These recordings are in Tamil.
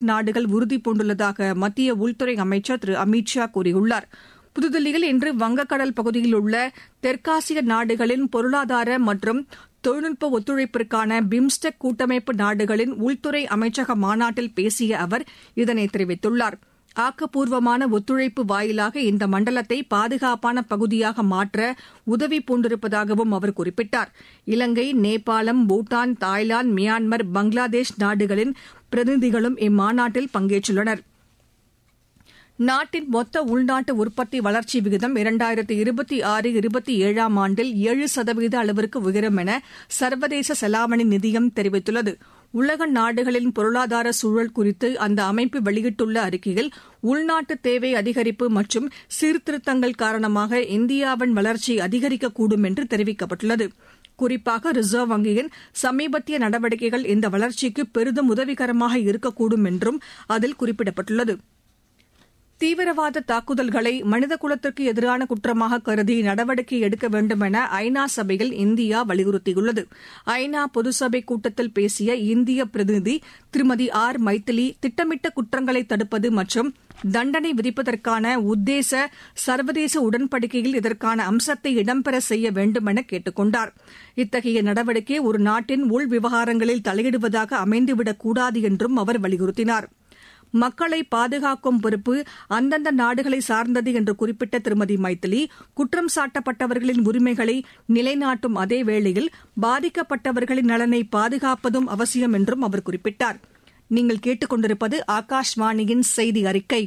நாடுகள் உறுதி பூண்டுள்ளதாக மத்திய உள்துறை அமைச்சர் திரு அமித் ஷா கூறியுள்ளார் புதுதில்லியில் இன்று வங்கக்கடல் பகுதியில் உள்ள தெற்காசிய நாடுகளின் பொருளாதார மற்றும் தொழில்நுட்ப ஒத்துழைப்பிற்கான பிம்ஸ்டெக் கூட்டமைப்பு நாடுகளின் உள்துறை அமைச்சக மாநாட்டில் பேசிய அவர் இதனை தெரிவித்துள்ளார் ஆக்கப்பூர்வமான ஒத்துழைப்பு வாயிலாக இந்த மண்டலத்தை பாதுகாப்பான பகுதியாக மாற்ற உதவி பூண்டிருப்பதாகவும் அவர் குறிப்பிட்டார் இலங்கை நேபாளம் பூட்டான் தாய்லாந்து மியான்மர் பங்களாதேஷ் நாடுகளின் பிரதிநிதிகளும் இம்மாநாட்டில் பங்கேற்றுள்ளனா் நாட்டின் மொத்த உள்நாட்டு உற்பத்தி வளர்ச்சி விகிதம் இரண்டாயிரத்து இருபத்தி ஆறு இருபத்தி ஏழாம் ஆண்டில் ஏழு சதவீத அளவிற்கு உயரும் என சர்வதேச செலாவணி நிதியம் தெரிவித்துள்ளது உலக நாடுகளின் பொருளாதார சூழல் குறித்து அந்த அமைப்பு வெளியிட்டுள்ள அறிக்கையில் உள்நாட்டு தேவை அதிகரிப்பு மற்றும் சீர்திருத்தங்கள் காரணமாக இந்தியாவின் வளர்ச்சி அதிகரிக்கக்கூடும் என்று தெரிவிக்கப்பட்டுள்ளது குறிப்பாக ரிசர்வ் வங்கியின் சமீபத்திய நடவடிக்கைகள் இந்த வளர்ச்சிக்கு பெரிதும் உதவிகரமாக இருக்கக்கூடும் என்றும் அதில் குறிப்பிடப்பட்டுள்ளது தீவிரவாத தாக்குதல்களை மனித குலத்திற்கு எதிரான குற்றமாக கருதி நடவடிக்கை எடுக்க வேண்டும் என ஐநா சபையில் இந்தியா வலியுறுத்தியுள்ளது ஐநா பொதுசபை கூட்டத்தில் பேசிய இந்திய பிரதிநிதி திருமதி ஆர் மைத்திலி திட்டமிட்ட குற்றங்களை தடுப்பது மற்றும் தண்டனை விதிப்பதற்கான உத்தேச சர்வதேச உடன்படிக்கையில் இதற்கான அம்சத்தை இடம்பெற செய்ய வேண்டும் என கேட்டுக் கொண்டார் இத்தகைய நடவடிக்கை ஒரு நாட்டின் உள் விவகாரங்களில் தலையிடுவதாக அமைந்துவிடக் கூடாது என்றும் அவர் வலியுறுத்தினார் மக்களை பாதுகாக்கும் பொறுப்பு அந்தந்த நாடுகளை சார்ந்தது என்று குறிப்பிட்ட திருமதி மைத்திலி குற்றம் சாட்டப்பட்டவர்களின் உரிமைகளை நிலைநாட்டும் அதே வேளையில் பாதிக்கப்பட்டவர்களின் நலனை பாதுகாப்பதும் அவசியம் என்றும் அவர் குறிப்பிட்டார் நீங்கள் கேட்டுக்கொண்டிருப்பது ஆகாஷ்வாணியின் செய்தி அறிக்கை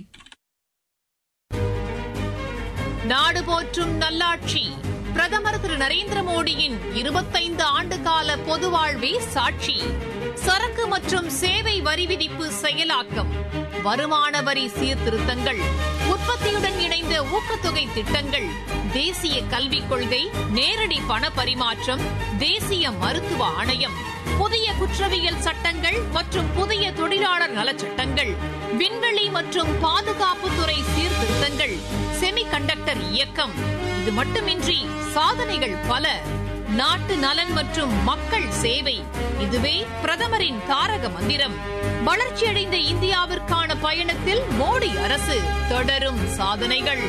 நாடு போற்றும் நல்லாட்சி பிரதமர் திரு நரேந்திர மோடியின் இருபத்தைந்து ஆண்டு கால பொது வாழ்வே சாட்சி சரக்கு மற்றும் சேவை வரி விதிப்பு செயலாக்கம் வருமான வரி சீர்திருத்தங்கள் உற்பத்தியுடன் இணைந்த ஊக்கத்தொகை திட்டங்கள் தேசிய கல்விக் கொள்கை நேரடி பண பரிமாற்றம் தேசிய மருத்துவ ஆணையம் புதிய குற்றவியல் சட்டங்கள் மற்றும் புதிய தொழிலாளர் நலச்சட்டங்கள் விண்வெளி மற்றும் பாதுகாப்புத்துறை சீர்திருத்தங்கள் செமி கண்டக்டர் இயக்கம் இது மட்டுமின்றி சாதனைகள் பல நாட்டு நலன் மற்றும் மக்கள் சேவை இதுவே பிரதமரின் தாரக மந்திரம் வளர்ச்சியடைந்த இந்தியாவிற்கான பயணத்தில் மோடி அரசு தொடரும் சாதனைகள்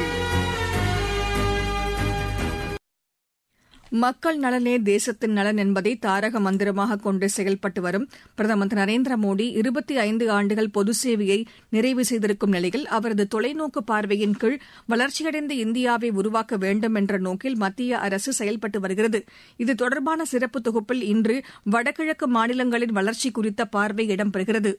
மக்கள் நலனே தேசத்தின் நலன் என்பதை தாரக மந்திரமாக கொண்டு செயல்பட்டு வரும் பிரதமர் திரு நரேந்திர மோடி இருபத்தி ஐந்து ஆண்டுகள் பொது சேவையை நிறைவு செய்திருக்கும் நிலையில் அவரது தொலைநோக்கு பார்வையின் கீழ் வளர்ச்சியடைந்த இந்தியாவை உருவாக்க வேண்டும் என்ற நோக்கில் மத்திய அரசு செயல்பட்டு வருகிறது இது தொடர்பான சிறப்பு தொகுப்பில் இன்று வடகிழக்கு மாநிலங்களின் வளர்ச்சி குறித்த பார்வை இடம்பெறுகிறது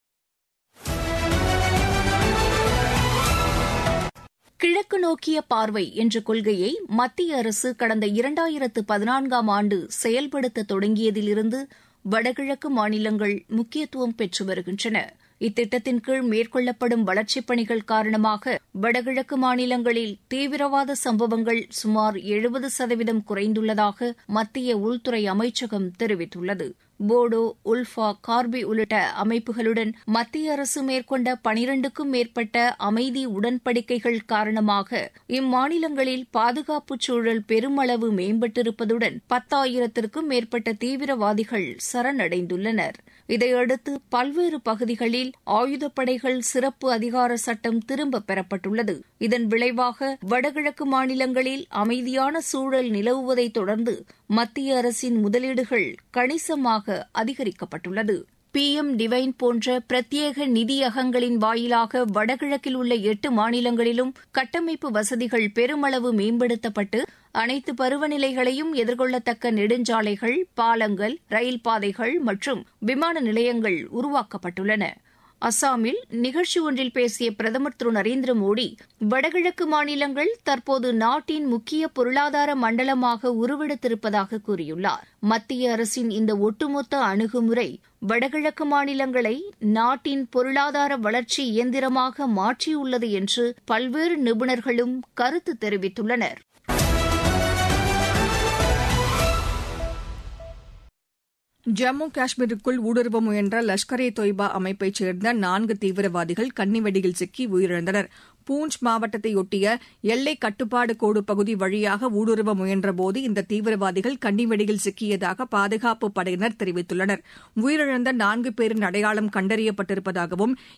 கிழக்கு நோக்கிய பார்வை என்ற கொள்கையை மத்திய அரசு கடந்த இரண்டாயிரத்து பதினான்காம் ஆண்டு செயல்படுத்த தொடங்கியதிலிருந்து வடகிழக்கு மாநிலங்கள் முக்கியத்துவம் பெற்று வருகின்றன இத்திட்டத்தின் கீழ் மேற்கொள்ளப்படும் வளர்ச்சிப் பணிகள் காரணமாக வடகிழக்கு மாநிலங்களில் தீவிரவாத சம்பவங்கள் சுமார் எழுபது சதவீதம் குறைந்துள்ளதாக மத்திய உள்துறை அமைச்சகம் தெரிவித்துள்ளது போடோ உல்ஃபா கார்பி உள்ளிட்ட அமைப்புகளுடன் மத்திய அரசு மேற்கொண்ட பனிரண்டுக்கும் மேற்பட்ட அமைதி உடன்படிக்கைகள் காரணமாக இம்மாநிலங்களில் பாதுகாப்புச் சூழல் பெருமளவு மேம்பட்டிருப்பதுடன் பத்தாயிரத்திற்கும் மேற்பட்ட தீவிரவாதிகள் சரணடைந்துள்ளனர் இதையடுத்து பல்வேறு பகுதிகளில் ஆயுதப்படைகள் சிறப்பு அதிகார சட்டம் திரும்பப் பெறப்பட்டுள்ளது இதன் விளைவாக வடகிழக்கு மாநிலங்களில் அமைதியான சூழல் நிலவுவதைத் தொடர்ந்து மத்திய அரசின் முதலீடுகள் கணிசமாக அதிகரிக்கப்பட்டுள்ளது பி எம் டிவைன் போன்ற பிரத்யேக நிதியகங்களின் வாயிலாக வடகிழக்கில் உள்ள எட்டு மாநிலங்களிலும் கட்டமைப்பு வசதிகள் பெருமளவு மேம்படுத்தப்பட்டு அனைத்து பருவநிலைகளையும் எதிர்கொள்ளத்தக்க நெடுஞ்சாலைகள் பாலங்கள் ரயில் பாதைகள் மற்றும் விமான நிலையங்கள் உருவாக்கப்பட்டுள்ளன அசாமில் நிகழ்ச்சி ஒன்றில் பேசிய பிரதமர் திரு நரேந்திர மோடி வடகிழக்கு மாநிலங்கள் தற்போது நாட்டின் முக்கிய பொருளாதார மண்டலமாக உருவெடுத்திருப்பதாக கூறியுள்ளார் மத்திய அரசின் இந்த ஒட்டுமொத்த அணுகுமுறை வடகிழக்கு மாநிலங்களை நாட்டின் பொருளாதார வளர்ச்சி இயந்திரமாக மாற்றியுள்ளது என்று பல்வேறு நிபுணர்களும் கருத்து தெரிவித்துள்ளனர் ஜம்மு காஷ்மீருக்குள் ஊடுருவ முயன்ற லஷ்கர் இ தொய்பா அமைப்பைச் சேர்ந்த நான்கு தீவிரவாதிகள் கன்னிவெடியில் சிக்கி உயிரிழந்தனர் பூஞ்ச் மாவட்டத்தையொட்டிய எல்லை கட்டுப்பாடு கோடு பகுதி வழியாக ஊடுருவ முயன்றபோது இந்த தீவிரவாதிகள் கன்னிவெடியில் சிக்கியதாக பாதுகாப்பு படையினர் தெரிவித்துள்ளனர் உயிரிழந்த நான்கு பேரின் அடையாளம் கண்டறியப்பட்டிருப்பதாகவும்